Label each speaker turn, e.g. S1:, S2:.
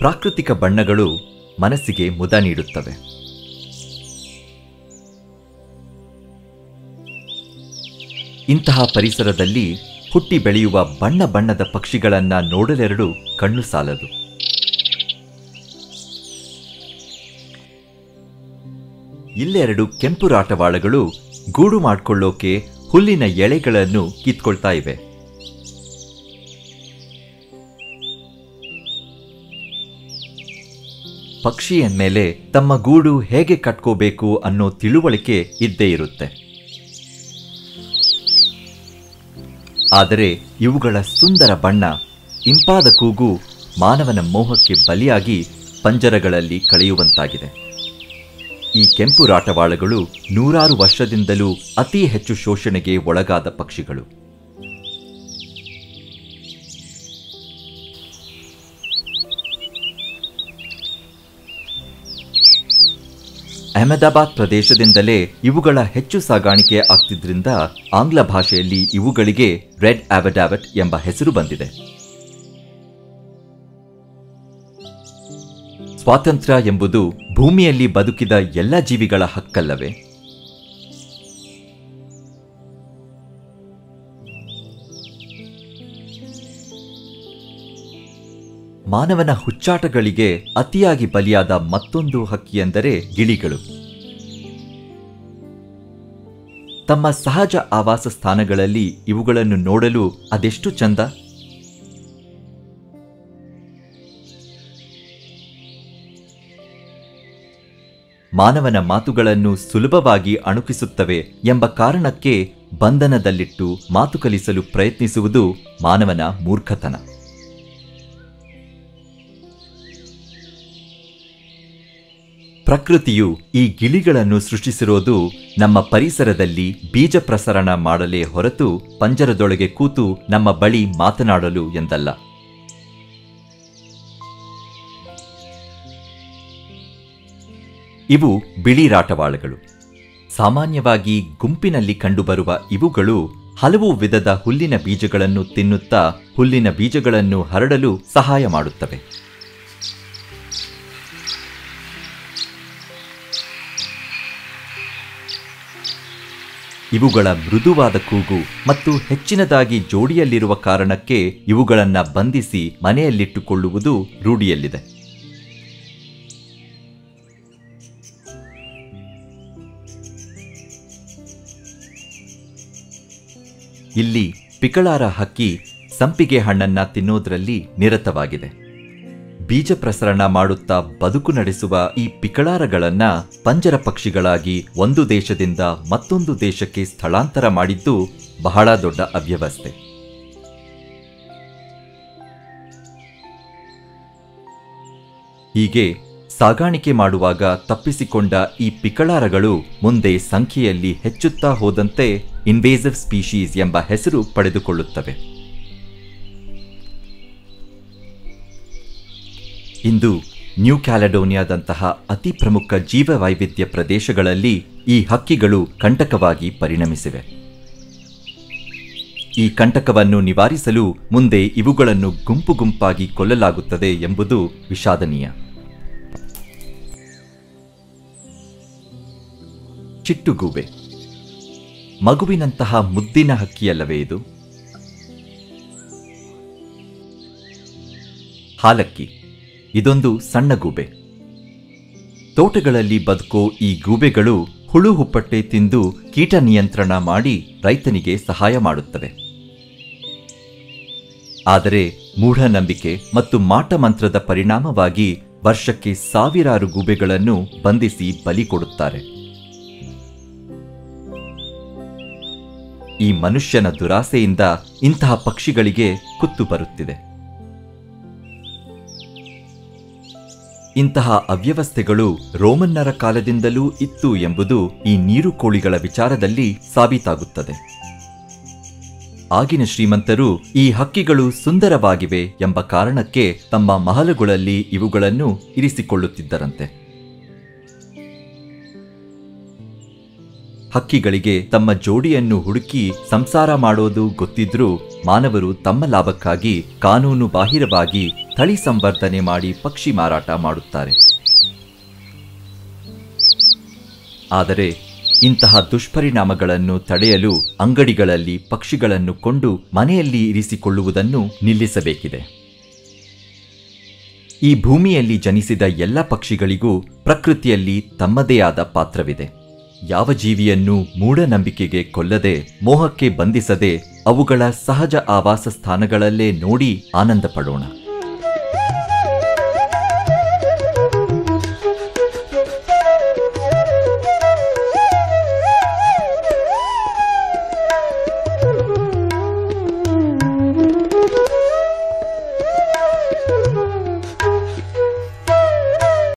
S1: ಪ್ರಾಕೃತಿಕ ಬಣ್ಣಗಳು ಮನಸ್ಸಿಗೆ ಮುದ ನೀಡುತ್ತವೆ ಇಂತಹ ಪರಿಸರದಲ್ಲಿ ಹುಟ್ಟಿ ಬೆಳೆಯುವ ಬಣ್ಣ ಬಣ್ಣದ ಪಕ್ಷಿಗಳನ್ನ ನೋಡಲೆರಡು ಕಣ್ಣು ಸಾಲದು ಇಲ್ಲೆರಡು ಕೆಂಪು ರಾಟವಾಳಗಳು ಗೂಡು ಮಾಡ್ಕೊಳ್ಳೋಕೆ ಹುಲ್ಲಿನ ಎಳೆಗಳನ್ನು ಕಿತ್ಕೊಳ್ತಾ ಇವೆ ಪಕ್ಷಿ ಅಂದ್ಮೇಲೆ ತಮ್ಮ ಗೂಡು ಹೇಗೆ ಕಟ್ಕೋಬೇಕು ಅನ್ನೋ ತಿಳುವಳಿಕೆ ಇದ್ದೇ ಇರುತ್ತೆ ಆದರೆ ಇವುಗಳ ಸುಂದರ ಬಣ್ಣ ಇಂಪಾದ ಕೂಗು ಮಾನವನ ಮೋಹಕ್ಕೆ ಬಲಿಯಾಗಿ ಪಂಜರಗಳಲ್ಲಿ ಕಳೆಯುವಂತಾಗಿದೆ ಈ ಕೆಂಪು ರಾಟವಾಳಗಳು ನೂರಾರು ವರ್ಷದಿಂದಲೂ ಅತಿ ಹೆಚ್ಚು ಶೋಷಣೆಗೆ ಒಳಗಾದ ಪಕ್ಷಿಗಳು ಅಹಮದಾಬಾದ್ ಪ್ರದೇಶದಿಂದಲೇ ಇವುಗಳ ಹೆಚ್ಚು ಸಾಗಾಣಿಕೆ ಆಗ್ತಿದ್ರಿಂದ ಆಂಗ್ಲ ಭಾಷೆಯಲ್ಲಿ ಇವುಗಳಿಗೆ ರೆಡ್ ಆವಡಾವಟ್ ಎಂಬ ಹೆಸರು ಬಂದಿದೆ ಸ್ವಾತಂತ್ರ್ಯ ಎಂಬುದು ಭೂಮಿಯಲ್ಲಿ ಬದುಕಿದ ಎಲ್ಲ ಜೀವಿಗಳ ಹಕ್ಕಲ್ಲವೇ ಮಾನವನ ಹುಚ್ಚಾಟಗಳಿಗೆ ಅತಿಯಾಗಿ ಬಲಿಯಾದ ಮತ್ತೊಂದು ಹಕ್ಕಿಯೆಂದರೆ ಗಿಳಿಗಳು ತಮ್ಮ ಸಹಜ ಆವಾಸ ಸ್ಥಾನಗಳಲ್ಲಿ ಇವುಗಳನ್ನು ನೋಡಲು ಅದೆಷ್ಟು ಚಂದ ಮಾನವನ ಮಾತುಗಳನ್ನು ಸುಲಭವಾಗಿ ಅಣುಕಿಸುತ್ತವೆ ಎಂಬ ಕಾರಣಕ್ಕೆ ಬಂಧನದಲ್ಲಿಟ್ಟು ಮಾತು ಕಲಿಸಲು ಪ್ರಯತ್ನಿಸುವುದು ಮಾನವನ ಮೂರ್ಖತನ ಪ್ರಕೃತಿಯು ಈ ಗಿಳಿಗಳನ್ನು ಸೃಷ್ಟಿಸಿರೋದು ನಮ್ಮ ಪರಿಸರದಲ್ಲಿ ಬೀಜ ಪ್ರಸರಣ ಮಾಡಲೇ ಹೊರತು ಪಂಜರದೊಳಗೆ ಕೂತು ನಮ್ಮ ಬಳಿ ಮಾತನಾಡಲು ಎಂದಲ್ಲ ಇವು ಬಿಳಿ ರಾಟವಾಳಗಳು ಸಾಮಾನ್ಯವಾಗಿ ಗುಂಪಿನಲ್ಲಿ ಕಂಡುಬರುವ ಇವುಗಳು ಹಲವು ವಿಧದ ಹುಲ್ಲಿನ ಬೀಜಗಳನ್ನು ತಿನ್ನುತ್ತಾ ಹುಲ್ಲಿನ ಬೀಜಗಳನ್ನು ಹರಡಲು ಸಹಾಯ ಮಾಡುತ್ತವೆ ಇವುಗಳ ಮೃದುವಾದ ಕೂಗು ಮತ್ತು ಹೆಚ್ಚಿನದಾಗಿ ಜೋಡಿಯಲ್ಲಿರುವ ಕಾರಣಕ್ಕೆ ಇವುಗಳನ್ನ ಬಂಧಿಸಿ ಮನೆಯಲ್ಲಿಟ್ಟುಕೊಳ್ಳುವುದು ರೂಢಿಯಲ್ಲಿದೆ ಇಲ್ಲಿ ಪಿಕಳಾರ ಹಕ್ಕಿ ಸಂಪಿಗೆ ಹಣ್ಣನ್ನ ತಿನ್ನೋದ್ರಲ್ಲಿ ನಿರತವಾಗಿದೆ ಬೀಜ ಪ್ರಸರಣ ಮಾಡುತ್ತಾ ಬದುಕು ನಡೆಸುವ ಈ ಪಿಕಳಾರಗಳನ್ನ ಪಂಜರ ಪಕ್ಷಿಗಳಾಗಿ ಒಂದು ದೇಶದಿಂದ ಮತ್ತೊಂದು ದೇಶಕ್ಕೆ ಸ್ಥಳಾಂತರ ಮಾಡಿದ್ದು ಬಹಳ ದೊಡ್ಡ ಅವ್ಯವಸ್ಥೆ ಹೀಗೆ ಸಾಗಾಣಿಕೆ ಮಾಡುವಾಗ ತಪ್ಪಿಸಿಕೊಂಡ ಈ ಪಿಕಳಾರಗಳು ಮುಂದೆ ಸಂಖ್ಯೆಯಲ್ಲಿ ಹೆಚ್ಚುತ್ತಾ ಹೋದಂತೆ ಇನ್ವೇಸಿವ್ ಸ್ಪೀಶೀಸ್ ಎಂಬ ಹೆಸರು ಪಡೆದುಕೊಳ್ಳುತ್ತವೆ ಇಂದು ನ್ಯೂ ಕ್ಯಾಲೆಡೋನಿಯಾದಂತಹ ಅತಿ ಪ್ರಮುಖ ಜೀವ ವೈವಿಧ್ಯ ಪ್ರದೇಶಗಳಲ್ಲಿ ಈ ಹಕ್ಕಿಗಳು ಕಂಟಕವಾಗಿ ಪರಿಣಮಿಸಿವೆ ಈ ಕಂಟಕವನ್ನು ನಿವಾರಿಸಲು ಮುಂದೆ ಇವುಗಳನ್ನು ಗುಂಪು ಗುಂಪಾಗಿ ಕೊಲ್ಲಲಾಗುತ್ತದೆ ಎಂಬುದು ವಿಷಾದನೀಯ ಚಿಟ್ಟುಗೂಬೆ ಮಗುವಿನಂತಹ ಮುದ್ದಿನ ಹಕ್ಕಿಯಲ್ಲವೇ ಇದು ಹಾಲಕ್ಕಿ ಇದೊಂದು ಸಣ್ಣ ಗೂಬೆ ತೋಟಗಳಲ್ಲಿ ಬದುಕೋ ಈ ಗೂಬೆಗಳು ಹುಳು ಹುಪ್ಪಟ್ಟೆ ತಿಂದು ಕೀಟ ನಿಯಂತ್ರಣ ಮಾಡಿ ರೈತನಿಗೆ ಸಹಾಯ ಮಾಡುತ್ತವೆ ಆದರೆ ಮೂಢನಂಬಿಕೆ ಮತ್ತು ಮಾಟಮಂತ್ರದ ಪರಿಣಾಮವಾಗಿ ವರ್ಷಕ್ಕೆ ಸಾವಿರಾರು ಗೂಬೆಗಳನ್ನು ಬಂಧಿಸಿ ಬಲಿ ಕೊಡುತ್ತಾರೆ ಈ ಮನುಷ್ಯನ ದುರಾಸೆಯಿಂದ ಇಂತಹ ಪಕ್ಷಿಗಳಿಗೆ ಕುತ್ತು ಬರುತ್ತಿದೆ ಇಂತಹ ಅವ್ಯವಸ್ಥೆಗಳು ರೋಮನ್ನರ ಕಾಲದಿಂದಲೂ ಇತ್ತು ಎಂಬುದು ಈ ನೀರು ಕೋಳಿಗಳ ವಿಚಾರದಲ್ಲಿ ಸಾಬೀತಾಗುತ್ತದೆ ಆಗಿನ ಶ್ರೀಮಂತರು ಈ ಹಕ್ಕಿಗಳು ಸುಂದರವಾಗಿವೆ ಎಂಬ ಕಾರಣಕ್ಕೆ ತಮ್ಮ ಮಹಲುಗಳಲ್ಲಿ ಇವುಗಳನ್ನು ಇರಿಸಿಕೊಳ್ಳುತ್ತಿದ್ದರಂತೆ ಹಕ್ಕಿಗಳಿಗೆ ತಮ್ಮ ಜೋಡಿಯನ್ನು ಹುಡುಕಿ ಸಂಸಾರ ಮಾಡೋದು ಗೊತ್ತಿದ್ರೂ ಮಾನವರು ತಮ್ಮ ಲಾಭಕ್ಕಾಗಿ ಕಾನೂನು ಬಾಹಿರವಾಗಿ ತಳಿ ಸಂವರ್ಧನೆ ಮಾಡಿ ಪಕ್ಷಿ ಮಾರಾಟ ಮಾಡುತ್ತಾರೆ ಆದರೆ ಇಂತಹ ದುಷ್ಪರಿಣಾಮಗಳನ್ನು ತಡೆಯಲು ಅಂಗಡಿಗಳಲ್ಲಿ ಪಕ್ಷಿಗಳನ್ನು ಕೊಂಡು ಮನೆಯಲ್ಲಿ ಇರಿಸಿಕೊಳ್ಳುವುದನ್ನು ನಿಲ್ಲಿಸಬೇಕಿದೆ ಈ ಭೂಮಿಯಲ್ಲಿ ಜನಿಸಿದ ಎಲ್ಲ ಪಕ್ಷಿಗಳಿಗೂ ಪ್ರಕೃತಿಯಲ್ಲಿ ತಮ್ಮದೇ ಆದ ಪಾತ್ರವಿದೆ ಯಾವ ಜೀವಿಯನ್ನು ಮೂಢನಂಬಿಕೆಗೆ ಕೊಲ್ಲದೆ ಮೋಹಕ್ಕೆ ಬಂಧಿಸದೆ ಅವುಗಳ ಸಹಜ ಆವಾಸ ಸ್ಥಾನಗಳಲ್ಲೇ ನೋಡಿ ಆನಂದ ಪಡೋಣ